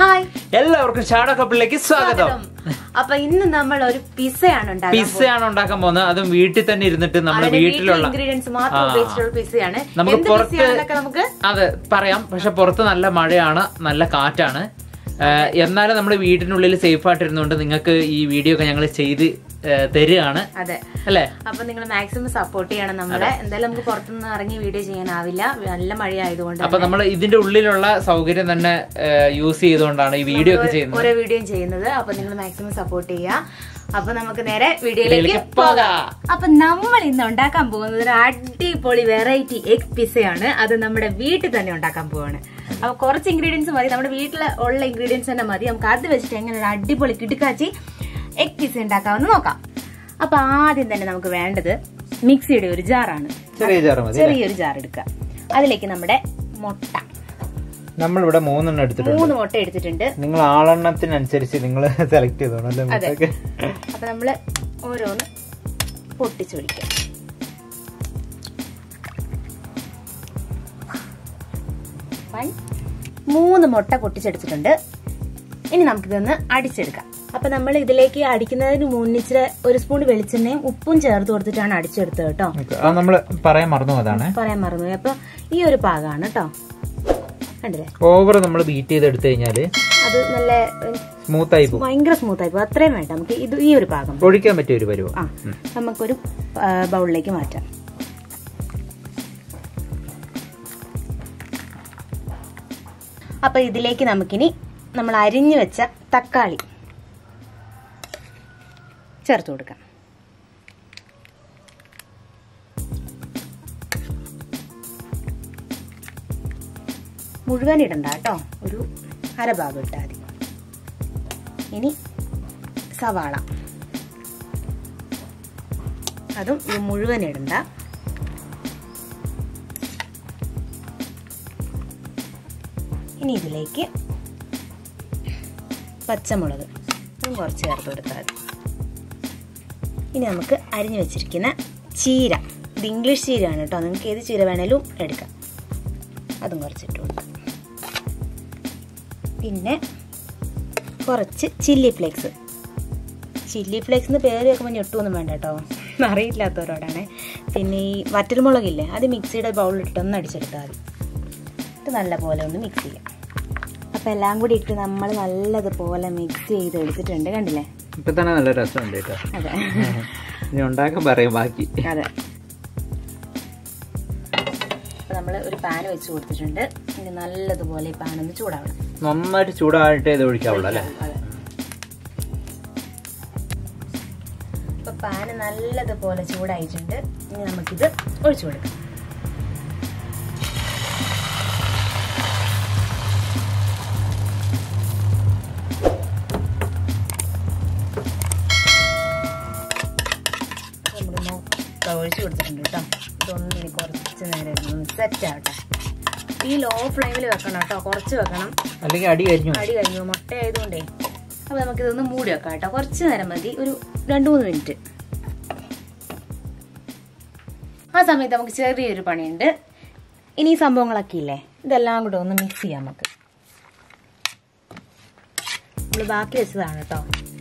Hi എല്ലാവർക്കും shadow കപ്പിളിലേക്ക് സ്വാഗതം അപ്പൊ ഇന്ന് നമ്മൾ ഒരു പിസയാണ് ഉണ്ടാക്കാൻ പിസ്സയാണ് ഉണ്ടാക്കാൻ പോകുന്നത് അതും വീട്ടിൽ തന്നെ ഇരുന്നിട്ട് നമ്മുടെ വീട്ടിലുള്ള ഇൻഗ്രീഡിയൻസ് മാത്രം ആ. ഉപയോഗിച്ചിട്ടുള്ള പിസയാണ് നമുക്ക് എന്ത് പുറത്ത് പിസയാണെന്നൊക്കെ നമുക്ക് അതെ പറയാം പക്ഷെ പുറത്ത് നല്ല മഴയാണ് നല്ല കാറ്റാണ് ഏഹ്, എന്നാലും നമ്മുടെ വീട്ടിനുള്ളിൽ സേഫ് ആയിട്ടിരുന്നുകൊണ്ട് നിങ്ങൾക്ക് ഈ വീഡിയോ ഒക്കെ ഞങ്ങൾ ചെയ്ത് ഏഹ്, തരികയാണ് അതെ അല്ലേ അപ്പൊ നിങ്ങൾ മാക്സിമം സപ്പോർട്ട് ചെയ്യണം നമ്മളെ എന്തായാലും നമുക്ക് പുറത്തുനിന്ന് ഇറങ്ങി വീഡിയോ ചെയ്യാനാവില്ല നല്ല മഴ ആയതുകൊണ്ട് അപ്പൊ നമ്മൾ ഇതിന്റെ ഉള്ളിലുള്ള സൗകര്യം തന്നെ യൂസ് ചെയ്തുകൊണ്ടാണ് ഈ വീഡിയോ ഒക്കെ ചെയ്യുന്നത് ഓരോ വീഡിയോയും ചെയ്യുന്നത് അപ്പൊ നിങ്ങൾ മാക്സിമം സപ്പോർട്ട് ചെയ്യുക അപ്പൊ നമുക്ക് നേരെ വീഡിയോയിലേക്ക് വീഡിയോയിലേക്ക് പോകാം പോകാം. അപ്പൊ നമ്മൾ ഇന്ന് ഉണ്ടാക്കാൻ പോകുന്നത് ഒരു അടിപൊളി വെറൈറ്റി എഗ് പിസയാണ് അത് നമ്മുടെ വീട്ടിൽ തന്നെ ഉണ്ടാക്കാൻ പോവാണ് അപ്പൊ കുറച്ച് ഇൻഗ്രീഡിയൻസ് മതി നമ്മുടെ വീട്ടിൽ ഉള്ള ഇൻഗ്രീഡിയൻസ് തന്നെ മതി നമുക്ക് അത് വെച്ചിട്ട് എങ്ങനെ ഒരു അടിപൊളി കിടുക്കാച്ചി എഗ് പിസ ഉണ്ടാക്കാമെന്ന് നോക്കാം അപ്പൊ ആദ്യം തന്നെ നമുക്ക് വേണ്ടത് മിക്സിയുടെ ഒരു ജാറാണ് ചെറിയ ജാറ് മതി ചെറിയൊരു ജാർ എടുക്കുക അതിലേക്ക് നമ്മുടെ മുട്ട നമ്മളിവിടെ മൂന്നെണ്ണം എടുത്തിട്ടുണ്ട് മൂന്ന് മുട്ട എടുത്തിട്ടുണ്ട് നിങ്ങൾ ആളെണ്ണത്തിനനുസരിച്ച് നിങ്ങൾ സെലക്ട് ചെയ്തോണം അല്ലേ അതെ. മുട്ടയൊക്കെ? അപ്പൊ നമ്മള് ഓരോന്ന് പൊട്ടിച്ചു പിടിക്കാം One. മൂന്ന് മുട്ട പൊട്ടിച്ചെടുത്തിട്ടുണ്ട് ഇനി നമുക്കിതൊന്ന് അടിച്ചെടുക്കാം അപ്പൊ നമ്മൾ ഇതിലേക്ക് അടിക്കുന്നതിന് മുന്നിച്ചിട്ട് ഒരു സ്പൂൺ വെളിച്ചെണ്ണയും ഉപ്പും ചേർത്ത് കൊടുത്തിട്ടാണ് അടിച്ചെടുത്തത് കേട്ടോ ഓക്കേ. അത് നമ്മള് പറയാൻ മറന്നു അതാണ് പറയാൻ മറന്നുപോയി അപ്പൊ ഈ ഒരു പാകമാണ് കേട്ടോ കണ്ടില്ലേ ഓവർ നമ്മൾ ബീറ്റ് ചെയ്ത് എടുത്തു കഴിഞ്ഞാല് അത് നല്ല സ്മൂത്ത് ആയി പോകും ഭയങ്കര സ്മൂത്ത് ആയി പോകും അത്രയും വേണ്ട നമുക്ക് ഇത് ഈ ഒരു പാകം മതി. ഒഴിക്കാൻ പറ്റിയ ഒരു പരുവം ആ നമുക്കൊരു ആ, ബൗളിലേക്ക് മാറ്റാം അപ്പൊ ഇതിലേക്ക് നമുക്കിനി നമ്മൾ അരിഞ്ഞു വെച്ച തക്കാളി ചേർത്ത് കൊടുക്കാം മുഴുവൻ ഇടണ്ട കേട്ടോ ഒരു അരഭാഗം ഇട്ടാൽ മതി ഇനി സവാള അതും ഇത് മുഴുവൻ ഇടണ്ട ഇനി ഇതിലേക്ക് പച്ചമുളക് ഇതും കുറച്ച് ചേർത്ത് കൊടുത്താൽ മതി ഇനി നമുക്ക് അരിഞ്ഞു വെച്ചിരിക്കുന്ന ചീര ഇത് ഇംഗ്ലീഷ് ചീരയാണ് കേട്ടോ നിങ്ങൾക്ക് ഏത് ചീര വേണേലും എടുക്കാം അതും കുറച്ചിട്ട് കൊടുക്കാം പിന്നെ കുറച്ച് ചില്ലി ഫ്ലേക്സ് ചില്ലി ഫ്ലേക്സ് എന്ന് പേര് വെക്കുമ്പോൾ ഞെട്ടുമൊന്നും വേണ്ട കേട്ടോ അറിയില്ലാത്തവരോടാണ് പിന്നെ ഈ വറ്റൽമുളകില്ലേ അത് മിക്സിയുടെ ബൗളിലിട്ട് ഒന്ന് അടിച്ചെടുത്താൽ മതി ഇത് നല്ല പോലെ ഒന്ന് മിക്സ് ചെയ്യാം അപ്പം എല്ലാം കൂടി ഇട്ട് നമ്മൾ നല്ലതുപോലെ മിക്സ് ചെയ്ത് എടുത്തിട്ടുണ്ട് കണ്ടില്ലേ ഇപ്പൊ തന്നെ നല്ല രസമുണ്ട് കേട്ടോ അതെ ഇനി ഉണ്ടാക്കാൻ പറയാം ബാക്കി അതെ അപ്പം നമ്മൾ ഒരു പാൻ വെച്ച് കൊടുത്തിട്ടുണ്ട് ഇനി നല്ലതുപോലെ ഈ പാൻ ഒന്ന് ചൂടാവണം നന്നായിട്ട് ചൂടായിട്ട് ഇത് ഒഴിക്കാവുള്ളൂ അല്ലേ അതെ ഇപ്പൊ പാന് നല്ലതുപോലെ ചൂടായിട്ടുണ്ട് ഇനി നമുക്കിത് ഒഴിച്ചു കൊടുക്കാം നമ്മൾ മൊത്തം ഒഴിച്ചു കൊടുത്തിട്ടുണ്ട് കേട്ടോ ഇതൊന്നും ഇനി കുറച്ച് നേരം ഒന്ന് സെറ്റ് ആവട്ടെ ഈ ലോ ഫ്ലെയിമിൽ വെക്കണം കേട്ടോ കുറച്ച് വെക്കണം അല്ലെങ്കിൽ അടി കരിഞ്ഞു അടി കഴിഞ്ഞു മുട്ട ആയതുകൊണ്ടേ അപ്പൊ നമുക്കിതൊന്ന് മൂടി വെക്കാം കേട്ടോ കുറച്ച് നേരം മതി ഒരു രണ്ട് മൂന്ന് മിനിറ്റ് ആ സമയത്ത് നമുക്ക് ചെറിയൊരു പണിയുണ്ട് ഇനി ഈ സംഭവങ്ങളൊക്കെ ഇല്ലേ ഇതെല്ലാം കൂടെ ഒന്ന് മിക്സ് ചെയ്യാം നമുക്ക് നമ്മൾ ബാക്കി വെച്ചതാണ് കേട്ടോ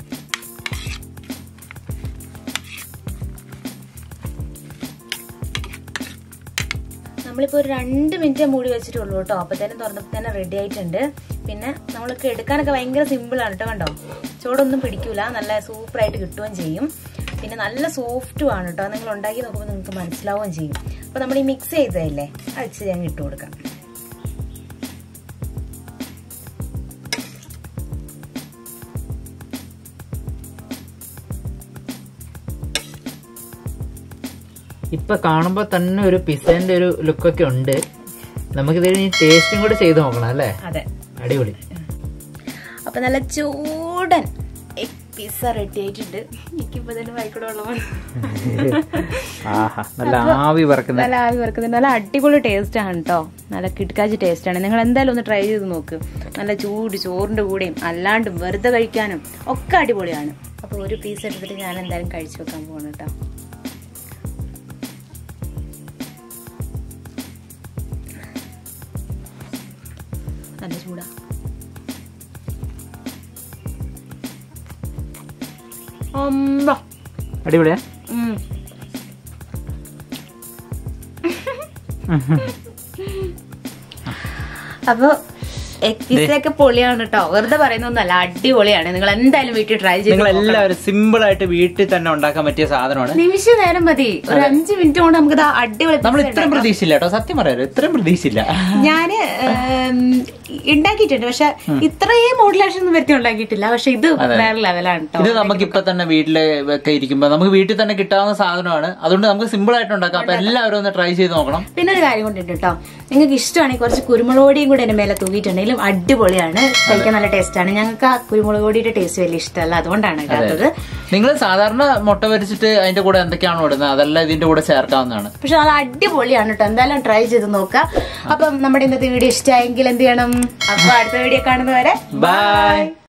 നമ്മളിപ്പോൾ ഒരു രണ്ട് മിനിറ്റ് മൂടി വെച്ചിട്ടുള്ളൂ കേട്ടോ അപ്പത്തേനും തുറന്നപ്പോൾ തന്നെ റെഡി ആയിട്ടുണ്ട് പിന്നെ നമ്മൾക്ക് എടുക്കാനൊക്കെ ഭയങ്കര സിമ്പിളാണ് കേട്ടോ കണ്ടോ ചൂടൊന്നും പിടിക്കൂല നല്ല സൂപ്പറായിട്ട് കിട്ടുകയും ചെയ്യും പിന്നെ നല്ല സോഫ്റ്റും ആണ് കേട്ടോ നിങ്ങൾ ഉണ്ടാക്കി നോക്കുമ്പോൾ നിങ്ങൾക്ക് മനസ്സിലാവുകയും ചെയ്യും അപ്പോൾ നമ്മൾ ഈ മിക്സ് ചെയ്തതല്ലേ അടിച്ച് ഞാൻ ഇട്ട് കൊടുക്കാം ഇപ്പൊ കാണുമ്പോ തന്നെ ഒരു പിസേന്റെ ഒരു ലുക്കൊക്കെ ഉണ്ട് നമുക്കിത് ടേസ്റ്റും കൂടെ ചെയ്ത് നോക്കണം അല്ലേ അതെ അടിപൊളി അപ്പൊ നല്ല ചൂടൻ എഗ് പിസ്സ റെഡി ആയിട്ടുണ്ട് എനിക്കിപ്പോ തന്നെ വൈക്കൂടെ ഉള്ളതാണ് ആഹാ നല്ല ആവി പറക്കുന്ന നല്ല ആവി വറക്കുന്നത് നല്ല അടിപൊളി ടേസ്റ്റ് ആണ് കേട്ടോ നല്ല കിടക്കാച്ചി ടേസ്റ്റ് ആണ് നിങ്ങൾ എന്തായാലും ഒന്ന് ട്രൈ ചെയ്ത് നോക്ക് നല്ല ചൂട് ചോറിന്റെ കൂടെയും അല്ലാണ്ടും വെറുതെ കഴിക്കാനും ഒക്കെ അടിപൊളിയാണ് അപ്പൊ ഒരു പീസ് എടുത്തിട്ട് ഞാൻ എന്തായാലും കഴിച്ചു വെക്കാൻ പോകണം കേട്ടോ നല്ല ചൂടാ അമ്മ. അടിപൊളിയാ ഉം. അപ്പൊ എഗ് പിസ്സ ഒക്കെ പൊളിയാണ് കേട്ടോ വെറുതെ പറയുന്നൊന്നല്ല അടിപൊളിയാണ് നിങ്ങൾ എന്തായാലും വീട്ടിൽ ട്രൈ ചെയ്ത് നിങ്ങൾ നോക്കണം. എല്ലാവരും സിമ്പിൾ ആയിട്ട് വീട്ടിൽ തന്നെ ഉണ്ടാക്കാൻ പറ്റിയ സാധനമാണ് നിമിഷ നേരം മതി ഒരു അഞ്ച് മിനിറ്റ് കൊണ്ട് നമുക്ക് അടിപൊളി നമ്മൾ pizza ഇത്രയും പ്രതീക്ഷയില്ല കേട്ടോ സത്യം പറയാലോ ഇത്രയും പ്രതീക്ഷയില്ല ഞാന് ഏം, ഉണ്ടാക്കിയിട്ടുണ്ട് പക്ഷെ ഇത്രയും മോഡുലേഷൻ ഒന്നും വരുത്തി ഉണ്ടാക്കിയിട്ടില്ല പക്ഷെ ഇത് വേറെ ലെവലാണ് കേട്ടോ ഇത് നമുക്ക് ഇപ്പൊ തന്നെ വീട്ടില് ഒക്കെ ഇരിക്കുമ്പോ നമുക്ക് വീട്ടിൽ തന്നെ കിട്ടാവുന്ന സാധനമാണ് അതുകൊണ്ട് നമുക്ക് സിമ്പിൾ ആയിട്ട് ഉണ്ടാക്കാം അപ്പൊ എല്ലാവരും ഒന്ന് ട്രൈ ചെയ്ത് നോക്കണം പിന്നെ ഒരു കാര്യം കൊണ്ടിട്ട് കേട്ടോ നിങ്ങൾക്ക് ഇഷ്ടമാണെങ്കിൽ കുറച്ച് കുരുമുളക് പൊടിയും കൂടെ എന്റെ മേലെ തൂക്കിയിട്ടുണ്ടെങ്കിലും അടിപൊളിയാണ് കഴിക്കാൻ നല്ല ടേസ്റ്റ് ആണ് ഞങ്ങൾക്ക് ആ കുരുമുളക് പൊടിയുടെ ടേസ്റ്റ് വലിയ ഇഷ്ടമല്ല അതുകൊണ്ടാണ് ഇടാത്തത് നിങ്ങൾ സാധാരണ മുട്ട വരിച്ചിട്ട് അതിന്റെ കൂടെ എന്തൊക്കെയാണോ ഇടുന്നത് അതെല്ലാം ഇതിന്റെ കൂടെ ചേർക്കാവുന്നതാണ് പക്ഷെ അത് അടിപൊളിയാണ് കേട്ടോ എന്തായാലും ട്രൈ ചെയ്ത് നോക്കാം അപ്പം നമ്മുടെ ഇന്നത്തെ വീഡിയോ ഇഷ്ടമായെങ്കിൽ എന്ത് ചെയ്യണം അപ്പൊ അടുത്ത വീഡിയോ കാണുന്നവരെ ബൈ